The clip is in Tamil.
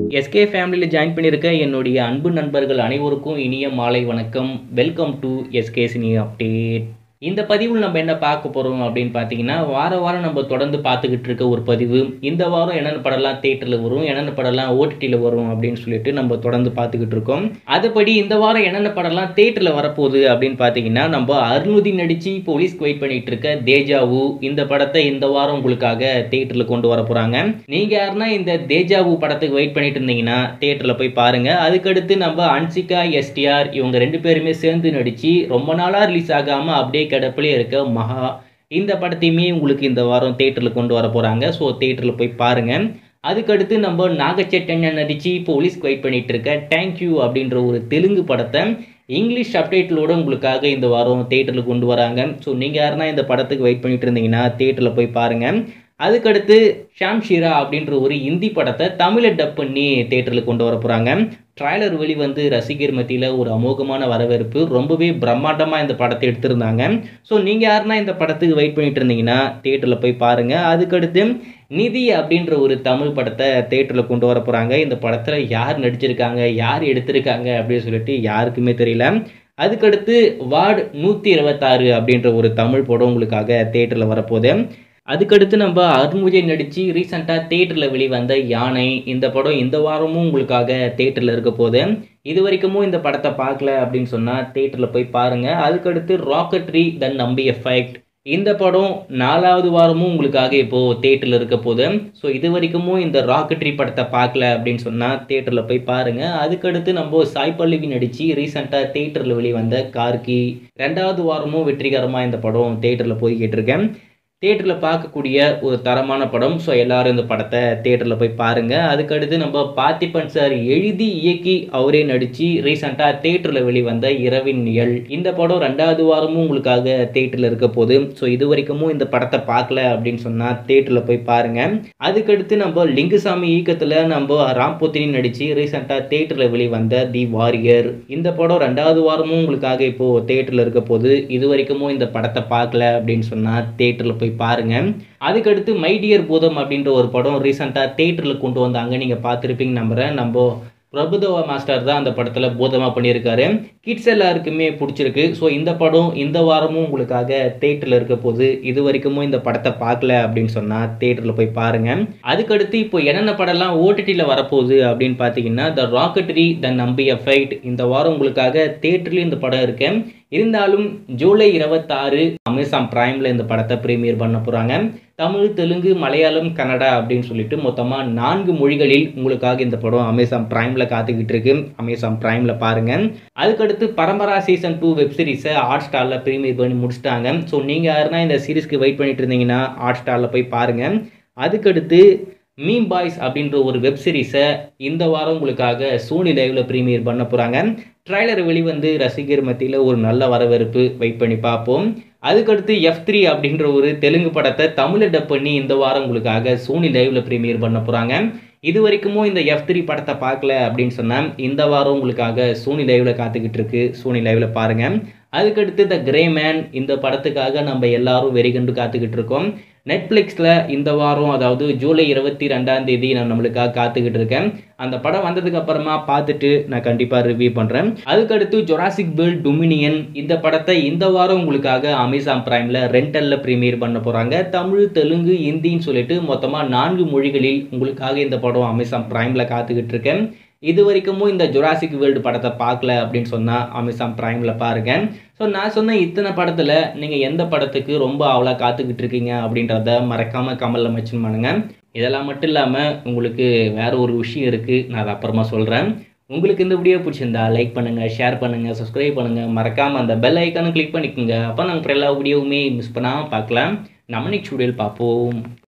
எஸ்கே ஃபேமிலியில் ஜாயின் பண்ணியிருக்க என்னுடைய அன்பு நண்பர்கள் அனைவருக்கும் இனிய மாலை வணக்கம் welcome to S K cine update இந்த பதிவில் நம்ம என்ன பார்க்க போகிறோம் அப்படின்னு பார்த்தீங்கன்னா வார வாரம் நம்ம தொடர்ந்து பார்த்துக்கிட்டு இருக்க ஒரு பதிவு இந்த வாரம் என்னென்ன படம்லாம் தேட்டரில் வரும் என்னென்ன படம்லாம் ஓடிடியில் வரும் அப்படின்னு சொல்லிட்டு நம்ம தொடர்ந்து பார்த்துக்கிட்டு இருக்கோம் அதுபடி இந்த வாரம் என்னென்ன படம்லாம் தேட்டரில் வரப்போகுது அப்படின்னு பார்த்தீங்கன்னா நம்ம அருள்நிதி நடித்து போலீஸ்க்கு வெயிட் பண்ணிட்டு இருக்க தேஜாவு இந்த படத்தை இந்த வாரம் உங்களுக்காக தேட்டரில் கொண்டு வர போகிறாங்க நீங்கள் யாருன்னா இந்த தேஜாவு படத்துக்கு வெயிட் பண்ணிட்டு இருந்தீங்கன்னா தேட்டரில் போய் பாருங்கள் அதுக்கடுத்து நம்ம அன்சிகா எஸ்டிஆர் இவங்க ரெண்டு பேருமே சேர்ந்து நடித்து ரொம்ப நாளாக ரிலீஸ் ஆகாமல் அப்படியே கிடப்பிலே இருக்க மகா இந்த படத்தையுமே உங்களுக்கு இந்த வாரம் தேட்டரில் கொண்டு வர போகிறாங்க ஸோ தேட்டரில் போய் பாருங்கள் அதுக்கடுத்து நம்ம நாகச்சைத்தன்யா நடித்து போலீஸ்க்கு வெயிட் பண்ணிட்டு இருக்க தேங்க்யூ அப்படின்ற ஒரு தெலுங்கு படத்தை இங்கிலீஷ் சப்டைட்டிலோட உங்களுக்காக இந்த வாரம் தேட்டரில் கொண்டு வராங்க ஸோ நீங்கள் யாருன்னா இந்த படத்துக்கு வெயிட் பண்ணிட்டு இருந்தீங்கன்னா தேட்டரில் போய் பாருங்கள் அதுக்கடுத்து ஷாம் ஷீரா அப்படின்ற ஒரு ஹிந்தி படத்தை தமிழில் டப் பண்ணி தேட்டரில் கொண்டு வர போகிறாங்க ட்ரைலர் வெளிவந்து ரசிகர் மத்தியில் ஒரு அமோகமான வரவேற்பு ரொம்பவே பிரம்மாண்டமாக இந்த படத்தை எடுத்திருந்தாங்க ஸோ நீங்கள் யாருன்னா இந்த படத்துக்கு வெயிட் பண்ணிட்டு இருந்தீங்கன்னா தேட்டரில் போய் பாருங்கள் அதுக்கடுத்து நிதி அப்படின்ற ஒரு தமிழ் படத்தை தேட்டரில் கொண்டு வர போகிறாங்க இந்த படத்தில் யார் நடிச்சிருக்காங்க யார் எடுத்திருக்காங்க அப்படின்னு சொல்லிட்டு யாருக்குமே தெரியல அதுக்கடுத்து வார்டு நூற்றி இருபத்தாறு அப்படின்ற ஒரு தமிழ் படம் உங்களுக்காக தேட்டரில் வரப்போகுது அதுக்கடுத்து நம்ம அருண்முஜை நடித்து ரீசெண்டாக தேட்டரில் வெளிவந்த யானை இந்த படம் இந்த வாரமும் உங்களுக்காக தேட்டரில் இருக்க போகுது இது வரைக்கும் இந்த படத்தை பார்க்கல அப்படின்னு சொன்னால் தேட்டரில் போய் பாருங்கள் அதுக்கடுத்து ராக்கெட்ரி தன் நம்பி எஃபெக்ட் இந்த படம் நாலாவது வாரமும் உங்களுக்காக இப்போது தேட்டரில் இருக்க போகுது ஸோ இது வரைக்கும் இந்த ராக்கெட்ரி படத்தை பார்க்கல அப்படின்னு சொன்னால் தேட்டரில் போய் பாருங்கள் அதுக்கடுத்து நம்ம சாய் பல்லவி நடித்து ரீசெண்டாக தேட்டரில் வெளிவந்த கார்கி ரெண்டாவது வாரமும் வெற்றிகரமாக இந்த படம் தேட்டரில் போய் கேட்டிருக்கேன் தேட்டரில் பார்க்கக்கூடிய ஒரு தரமான படம் ஸோ எல்லாரும் இந்த படத்தை தேட்டரில் போய் பாருங்கள் அதுக்கடுத்து நம்ம பார்த்திபன் சார் எழுதி இயக்கி அவரே நடித்து ரீசெண்டாக தேட்டரில் வெளிவந்த இரவின் நிழல் இந்த படம் ரெண்டாவது வாரமும் உங்களுக்காக தேட்டரில் இருக்க போகுது ஸோ இது வரைக்கும் இந்த படத்தை பார்க்கல அப்படின்னு சொன்னால் தேட்டரில் போய் பாருங்கள் அதுக்கடுத்து நம்ம லிங்குசாமி இயக்கத்தில் நம்ம ராம்போத்தினி நடித்து ரீசெண்டாக தேட்டரில் வெளிவந்த தி வாரியர் இந்த படம் ரெண்டாவது வாரமும் உங்களுக்காக இப்போது தேட்டரில் இருக்க போகுது இது வரைக்கும் இந்த படத்தை பார்க்கல அப்படின்னு சொன்னால் தேட்டரில் போய் பாருங்க அதுக்கடுத்து மை டியர் பூதம் அப்படின்ற ஒரு படம் ரீசெண்டாக தேட்டரில் கொண்டு வந்தாங்க நீங்கள் பார்த்துருப்பீங்க நம்புகிறேன் நம்ம பிரபுதேவா மாஸ்டர் தான் அந்த படத்தில் பூதமாக பண்ணியிருக்காரு கிட்ஸ் எல்லாருக்குமே பிடிச்சிருக்கு ஸோ இந்த படம் இந்த வாரமும் உங்களுக்காக தேட்டரில் இருக்க போது இது வரைக்கும் இந்த படத்தை பார்க்கல அப்படின்னு சொன்னால் தேட்டரில் போய் பாருங்கள் அதுக்கடுத்து இப்போ என்னென்ன படம்லாம் ஓடிடியில் வரப்போகுது அப்படின்னு பார்த்தீங்கன்னா த ராக்கெட்ரி த நம்பி ஃபைட் இந்த வாரம் உங்களுக்காக தேட்டர்லேயும் இந்த படம் இருக்கு இருந்தாலும் ஜூலை இருபத்தாறு அமேசான் பிரைமில் இந்த படத்தை ப்ரீமியர் பண்ண போகிறாங்க தமிழ் தெலுங்கு மலையாளம் கன்னடா அப்படின்னு சொல்லிட்டு மொத்தமாக நான்கு மொழிகளில் உங்களுக்காக இந்த படம் அமேசான் பிரைமில் காத்துக்கிட்டு இருக்கு அமேசான் பிரைமில் பாருங்கள் அதுக்கடுத்து பரம்பரா சீசன் டூ வெப் சீரிஸை ஹாட் ஸ்டாரில் ப்ரீமியர் பண்ணி முடிச்சிட்டாங்க ஸோ நீங்கள் யாருன்னா இந்த சீரிஸ்க்கு வெயிட் பண்ணிட்டு இருந்தீங்கன்னா ஹாட் ஸ்டாரில் போய் பாருங்கள் அதுக்கடுத்து மீம் பாய்ஸ் அப்படின்ற ஒரு வெப் சீரிஸை இந்த வாரம் உங்களுக்காக சோனி லைவ்ல ப்ரீமியர் பண்ண போகிறாங்க ட்ரைலர் வெளிவந்து ரசிகர் மத்தியில் ஒரு நல்ல வரவேற்பு வெயிட் பண்ணி பார்ப்போம் அதுக்கடுத்து எஃப் த்ரீ அப்படின்ற ஒரு தெலுங்கு படத்தை தமிழில் டப் பண்ணி இந்த வாரம் உங்களுக்காக சோனி லைவ்ல ப்ரீமியர் பண்ண போகிறாங்க இது வரைக்கும் இந்த எஃப் த்ரீ படத்தை பார்க்கல அப்படின்னு சொன்னால் இந்த வாரம் உங்களுக்காக சோனி லைவ்ல காத்துக்கிட்டு இருக்கு சோனி லைவ்ல பாருங்கள் அதுக்கடுத்து த கிரே மேன் இந்த படத்துக்காக நம்ம எல்லாரும் வெறிகண்டு காத்துக்கிட்டு இருக்கோம் நெட்ஃப்ளிக்ஸில் இந்த வாரம் அதாவது ஜூலை இருபத்தி ரெண்டாம் தேதி நான் நம்மளுக்காக காத்துக்கிட்டு இருக்கேன் அந்த படம் வந்ததுக்கு அப்புறமா பார்த்துட்டு நான் கண்டிப்பாக ரிவ்யூ பண்ணுறேன் அதுக்கடுத்து ஜொராசிக் பில் டொமினியன் இந்த படத்தை இந்த வாரம் உங்களுக்காக அமேசான் பிரைமில் ரெண்டலில் ப்ரீமியர் பண்ண போகிறாங்க தமிழ் தெலுங்கு ஹிந்தின்னு சொல்லிட்டு மொத்தமாக நான்கு மொழிகளில் உங்களுக்காக இந்த படம் அமேசான் பிரைமில் காத்துக்கிட்டு இருக்கேன் இது வரைக்கும் இந்த ஜொராசிக் வேர்ல்டு படத்தை பார்க்கல அப்படின்னு சொன்னால் அமேசான் ப்ரைமில் பாருங்கள் ஸோ நான் சொன்ன இத்தனை படத்தில் நீங்கள் எந்த படத்துக்கு ரொம்ப அவ்வளோ காத்துக்கிட்டு இருக்கீங்க அப்படின்றத மறக்காமல் கமலில் மென்ஷன் பண்ணுங்கள் இதெல்லாம் மட்டும் இல்லாமல் உங்களுக்கு வேறு ஒரு விஷயம் இருக்குது நான் அதை அப்புறமா சொல்கிறேன் உங்களுக்கு இந்த வீடியோ பிடிச்சிருந்தா லைக் பண்ணுங்கள் ஷேர் பண்ணுங்கள் சப்ஸ்கிரைப் பண்ணுங்கள் மறக்காமல் அந்த பெல் ஐக்கானும் கிளிக் பண்ணிக்கோங்க அப்போ நாங்கள் எல்லா வீடியோவுமே மிஸ் பண்ணாமல் பார்க்கலாம் நம்ம நெக்ஸ்ட் வீடியோவில் பார்ப்போம்